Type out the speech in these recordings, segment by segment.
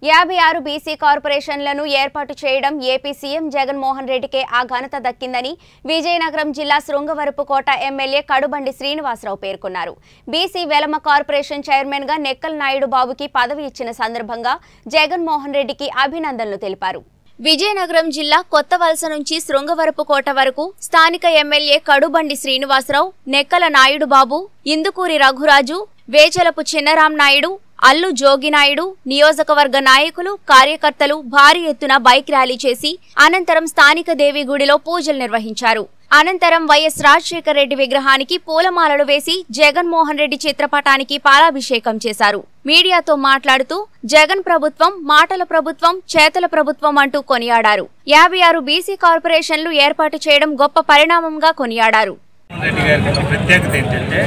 యాభై ఆరు బీసీ కార్పొరేషన్లను ఏర్పాటు చేయడం ఏపీ సీఎం జగన్మోహన్ రెడ్డికే ఆ ఘనత దక్కిందని విజయనగరం జిల్లా శృంగవరపుకోట ఎమ్మెల్యే కడుబండి శ్రీనివాసరావు పేర్కొన్నారు బీసీ వెలమ కార్పొరేషన్ చైర్మన్ గా నెక్కల్ నాయుడు బాబుకి పదవి ఇచ్చిన సందర్భంగా జగన్మోహన్ రెడ్డికి అభినందనలు తెలిపారు విజయనగరం జిల్లా కొత్త వలస నుంచి శృంగవరపుకోట వరకు స్థానిక ఎమ్మెల్యే కడుబండి శ్రీనివాసరావు నెక్కల నాయుడు బాబు ఇందుకూరి రఘురాజు వేచలపు చిన్నరాం నాయుడు అల్లు జోగినాయుడు నియోజకవర్గ నాయకులు కార్యకర్తలు భారీ ఎత్తున బైక్ ర్యాలీ చేసి అనంతరం స్థానిక దేవి గుడిలో పూజలు నిర్వహించారు అనంతరం వైఎస్ రాజశేఖర రెడ్డి విగ్రహానికి పూలమాలలు వేసి జగన్మోహన్ రెడ్డి చిత్రపటానికి పాలాభిషేకం చేశారు మీడియాతో మాట్లాడుతూ జగన్ ప్రభుత్వం మాటల ప్రభుత్వం చేతల ప్రభుత్వం అంటూ కొనియాడారు యాభై ఆరు బీసీ కార్పొరేషన్లు ఏర్పాటు చేయడం గొప్ప పరిణామంగా కొనియాడారు రెడ్డి గారికి ఒక ప్రత్యేకత ఏంటంటే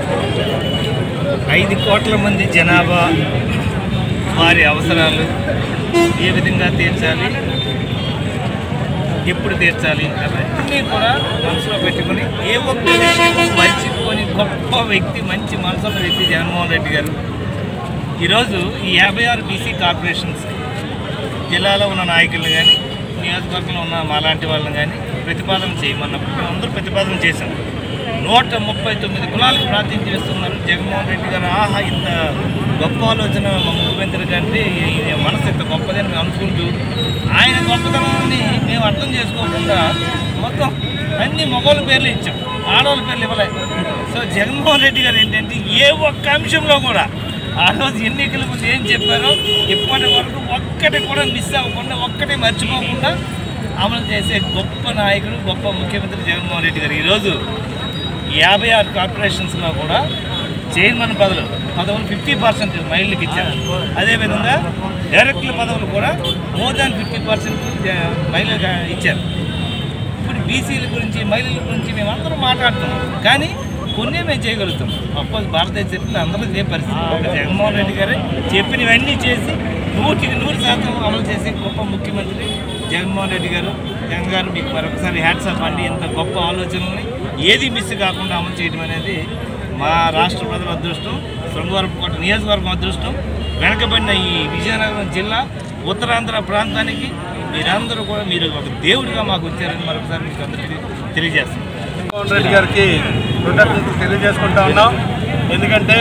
ఐదు కోట్ల మంది జనాభా వారి అవసరాలు ఏ విధంగా తీర్చాలి ఎప్పుడు తీర్చాలి అవన్నీ కూడా మనసులో పెట్టుకుని ఏ ఒక్క విషయం మర్చిపోని గొప్ప వ్యక్తి మంచి మనసున్న వ్యక్తి జగన్మోహన్ రెడ్డి గారు ఈరోజు ఈ యాభై ఆరు బీసీ కార్పొరేషన్స్ జిల్లాలో ఉన్న నాయకులను కానీ నియోజకవర్గంలో ఉన్న మాలాంటి వాళ్ళని కానీ ప్రతిపాదన చేయమన్నప్పుడు మేము అందరూ ప్రతిపాదన చేశాం నూట ముప్పై తొమ్మిది కులాలకు ప్రాతినిధ్యం చేస్తున్నారు జగన్మోహన్ రెడ్డి గారు ఆహా ఇంత గొప్ప ఆలోచన మా ముఖ్యమంత్రి గారిని ఈయన మనసు ఇంత గొప్పదని మేము అనుకుంటూ ఆయన గొప్పతనాన్ని మేము అర్థం చేసుకోకుండా మొత్తం అన్ని మగవాళ్ళ పేర్లు ఇచ్చాం ఆడవాళ్ళ పేర్లు ఇవ్వలే సో జగన్మోహన్ రెడ్డి గారు ఏంటంటే ఏ ఒక్క అంశంలో కూడా ఆ రోజు ఎన్నికల ముందు ఏం చెప్పారో ఇప్పటి వరకు ఒక్కటి కూడా మిస్ అవ్వకుండా ఒక్కటి మర్చిపోకుండా అమలు చేసే గొప్ప నాయకుడు గొప్ప ముఖ్యమంత్రి జగన్మోహన్ రెడ్డి గారు ఈరోజు యాభై ఆరు కార్పొరేషన్స్లో కూడా చైర్మన్ పదవులు పదవులు ఫిఫ్టీ పర్సెంట్ మహిళలకు ఇచ్చారు అదేవిధంగా డైరెక్టర్ల పదవులు కూడా మోర్ దాన్ ఫిఫ్టీ పర్సెంట్ మహిళలకు ఇచ్చారు ఇప్పుడు బీసీల గురించి మహిళల గురించి మేము అందరం మాట్లాడుతున్నాం కానీ కొన్ని మేము చేయగలుగుతాం అఫ్కోర్స్ భారతదేశ చరిత్రలో అందరూ ఇదే పరిస్థితి ఒక జగన్మోహన్ రెడ్డి గారే చెప్పినవన్నీ చేసి నూటికి నూరు శాతం అమలు చేసే గొప్ప ముఖ్యమంత్రి జగన్మోహన్ రెడ్డి గారు జగన్ గారు మీకు మరొకసారి హ్యాట్స్ ఆఫ్ అండి ఇంత గొప్ప ఆలోచనల్ని ఏది మిస్ కాకుండా అమలు చేయడం అనేది మా రాష్ట్ర ప్రజల అదృష్టం శృంగవరపుకోట నియోజకవర్గం అదృష్టం వెనకబడిన ఈ విజయనగరం జిల్లా ఉత్తరాంధ్ర ప్రాంతానికి మీరందరూ కూడా మీరు ఒక దేవుడిగా మాకు వచ్చారని మరొకసారి మీకు అందరికీ తెలియజేస్తాం జగన్మోహన్ రెడ్డి గారికి కృతజ్ఞతలు తెలియజేసుకుంటా ఉన్నాం ఎందుకంటే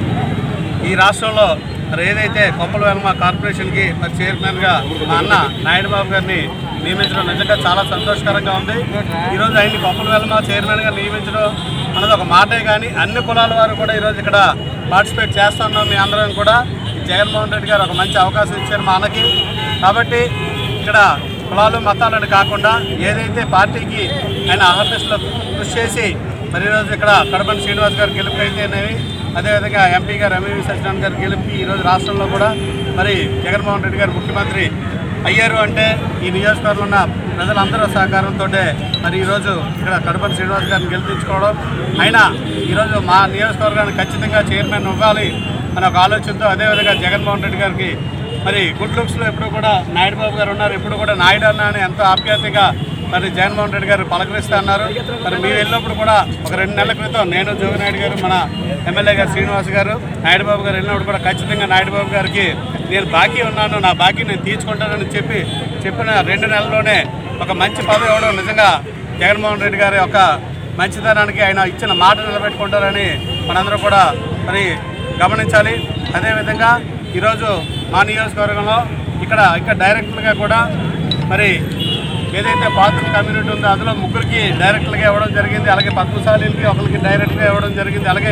ఈ రాష్ట్రంలో మరి ఏదైతే కొప్పల వెలమ కార్పొరేషన్కి మరి చైర్మన్గా మా అన్న నాయుడు బాబు గారిని నియమించడం నిజంగా చాలా సంతోషకరంగా ఉంది ఈరోజు ఆయన్ని కొప్పల వెలమ చైర్మన్గా నియమించడం అన్నది ఒక మాటే కానీ అన్ని కులాల వారు కూడా ఈరోజు ఇక్కడ పార్టిసిపేట్ చేస్తున్నాం మీ అందరం కూడా ఈ జగన్మోహన్ రెడ్డి గారు ఒక మంచి అవకాశం ఇచ్చారు మా అన్నకి కాబట్టి ఇక్కడ కులాలు మతాలను కాకుండా ఏదైతే పార్టీకి ఆయన అహర్నిశలో కృషి చేసి మరి ఈరోజు ఇక్కడ కడపని శ్రీనివాస్ గారు గెలుపు అయితేనేవి అదేవిధంగా ఎంపీ గారు ఎంఈవి సత్యనారాయణ గారు గెలిపి ఈరోజు రాష్ట్రంలో కూడా మరి జగన్మోహన్ రెడ్డి గారు ముఖ్యమంత్రి అయ్యారు అంటే ఈ నియోజకవర్గంలో ఉన్న ప్రజలందరూ సహకారంతో మరి ఈరోజు ఇక్కడ కడపని శ్రీనివాస్ గారిని గెలిపించుకోవడం అయినా ఈరోజు మా నియోజకవర్గానికి ఖచ్చితంగా చైర్మన్ ఇవ్వాలి అనే ఒక ఆలోచనతో అదేవిధంగా జగన్మోహన్ రెడ్డి గారికి మరి గుడ్ లుక్స్లో ఎప్పుడు కూడా నాయుడు బాబు గారు ఉన్నారు ఇప్పుడు కూడా నాయుడు అన్న అని ఎంతో ఆప్యాయతగా మరి జగన్మోహన్ రెడ్డి గారు పలకరిస్తూ అన్నారు మరి మేము వెళ్ళినప్పుడు కూడా ఒక రెండు నెలల క్రితం నేను జోగినాయుడు గారు మన ఎమ్మెల్యే గారు శ్రీనివాస్ గారు నాయుడు బాబు గారు వెళ్ళినప్పుడు కూడా ఖచ్చితంగా నాయుడు బాబు గారికి నేను బాకీ ఉన్నాను నా బాకీ నేను తీర్చుకుంటానని చెప్పి చెప్పిన రెండు నెలల్లోనే ఒక మంచి పదవి ఇవ్వడం నిజంగా జగన్మోహన్ రెడ్డి గారి యొక్క మంచితనానికి ఆయన ఇచ్చిన మాట నిలబెట్టుకుంటారని మనందరూ కూడా మరి గమనించాలి అదేవిధంగా ఈరోజు మా నియోజకవర్గంలో ఇక్కడ ఇక్కడ డైరెక్టర్గా కూడా మరి ఏదైతే పాత్ర కమ్యూనిటీ ఉందో అందులో ముగ్గురికి డైరెక్టర్గా ఇవ్వడం జరిగింది అలాగే పద్మశాలీలకి ఒకరికి డైరెక్ట్గా ఇవ్వడం జరిగింది అలాగే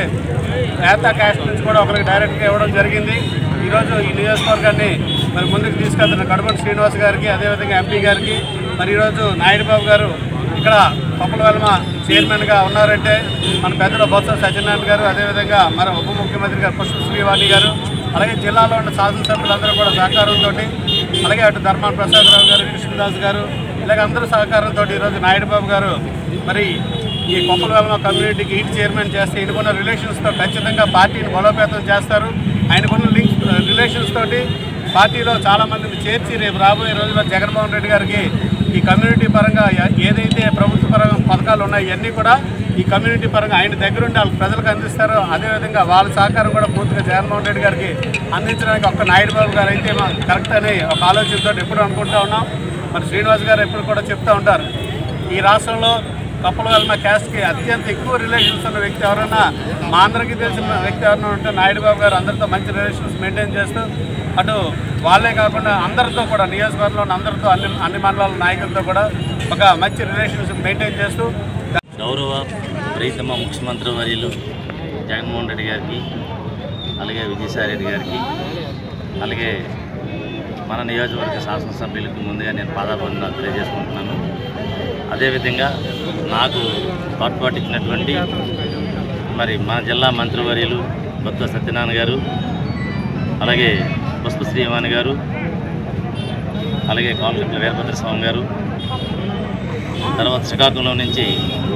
ఏతా క్యాస్ట్ నుంచి కూడా ఒకరికి డైరెక్ట్గా ఇవ్వడం జరిగింది ఈరోజు ఈ నియోజకవర్గాన్ని మరి ముందుకు తీసుకెళ్తున్న కడపటి శ్రీనివాస్ గారికి అదేవిధంగా ఎంపీ గారికి మరి ఈరోజు నాయుడు బాబు గారు ఇక్కడ పప్పుల వెల్మ చైర్మన్గా ఉన్నారంటే మన పెద్దల బొత్స సత్యనారాయణ గారు అదేవిధంగా మన ఉప ముఖ్యమంత్రి గారు పుష్ప శ్రీవాణి గారు అలాగే జిల్లాలో ఉన్న శాసనసభ్యులందరూ కూడా సహకారంతో అలాగే అటు ధర్మాన ప్రసాదరావు గారు కృష్ణదాస్ గారు ఇలాగ అందరూ సహకారంతో ఈరోజు నాయుడు బాబు గారు మరి ఈ కొప్పల వెల్మ కమ్యూనిటీకి ఈట్ చైర్మన్ చేస్తే ఈయనకున్న రిలేషన్స్తో ఖచ్చితంగా పార్టీని బలోపేతం చేస్తారు ఆయనకున్న లింక్ రిలేషన్స్ తోటి పార్టీలో చాలా మందిని చేర్చి రేపు రాబోయే రోజుల్లో జగన్మోహన్ రెడ్డి గారికి ఈ కమ్యూనిటీ పరంగా ఏ- ఏదైతే ప్రభుత్వ పరంగా పథకాలు ఉన్నాయో ఇవన్నీ కూడా ఈ కమ్యూనిటీ పరంగా ఆయన దగ్గరుండి వాళ్ళ ప్రజలకు అందిస్తారో అదేవిధంగా వాళ్ళ సహకారం కూడా పూర్తిగా జగన్మోహన్ రెడ్డి గారికి అందించడానికి ఒక్క నాయుడు బాబు గారు అయితే మా కరెక్ట్ అని ఒక ఆలోచనతో ఎప్పుడు అనుకుంటా ఉన్నాం మరి శ్రీనివాస్ గారు ఎప్పుడు కూడా చెప్తూ ఉంటారు ఈ రాష్ట్రంలో కప్పల వెళ్ళిన క్యాస్ట్కి అత్యంత ఎక్కువ రిలేషన్స్ ఉన్న వ్యక్తి ఎవరైనా మా అందరికీ తెలిసిన వ్యక్తి ఎవరైనా ఉంటే నాయుడు బాబు గారు అందరితో మంచి రిలేషన్స్ మెయింటైన్ చేస్తూ అటు వాళ్ళే కాకుండా అందరితో కూడా నియోజకవర్గంలో ఉన్న అందరితో అన్ని అన్ని మండలాల నాయకులతో కూడా ఒక మంచి రిలేషన్స్ మెయింటైన్ చేస్తూ గౌరవ ప్రీతమ ముఖ్యమంత్రి వర్యులు జగన్మోహన్ రెడ్డి గారికి అలాగే విజయసాయి రెడ్డి గారికి అలాగే మన నియోజకవర్గ శాసనసభ్యులకు ముందుగా నేను పాదాభివందనాలు తెలియజేసుకుంటున్నాను అదేవిధంగా నాకు తోడ్పాటు ఇచ్చినటువంటి మరి మన జిల్లా మంత్రివర్యులు బొత్స సత్యనారాయణ గారు అలాగే పుష్ప శ్రీవాణి గారు అలాగే కాన్ఫ్లిక్ట్ వీరభద్ర స్వామి గారు తర్వాత శ్రీకాకుళం నుంచి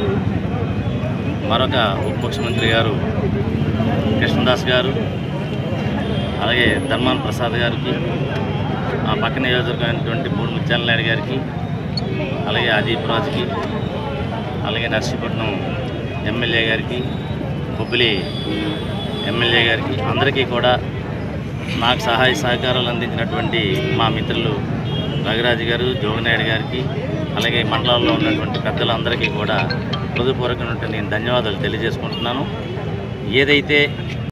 మరొక ఉప ముఖ్యమంత్రి గారు కృష్ణదాస్ గారు అలాగే ధర్మాన్ ప్రసాద్ గారికి ఆ పక్క నియోజకవర్గమైనటువంటి మూడు ముత్యాల నాయుడు గారికి అలాగే అదీప్ రాజుకి అలాగే నర్సీపట్నం ఎమ్మెల్యే గారికి బొబ్బిలి ఎమ్మెల్యే గారికి అందరికీ కూడా నాకు సహాయ సహకారాలు అందించినటువంటి మా మిత్రులు రఘురాజు గారు జోగినాయుడు గారికి అలాగే మండలాల్లో ఉన్నటువంటి పెద్దలందరికీ కూడా హృదయపూర్వకమైనటువంటి నేను ధన్యవాదాలు తెలియజేసుకుంటున్నాను ఏదైతే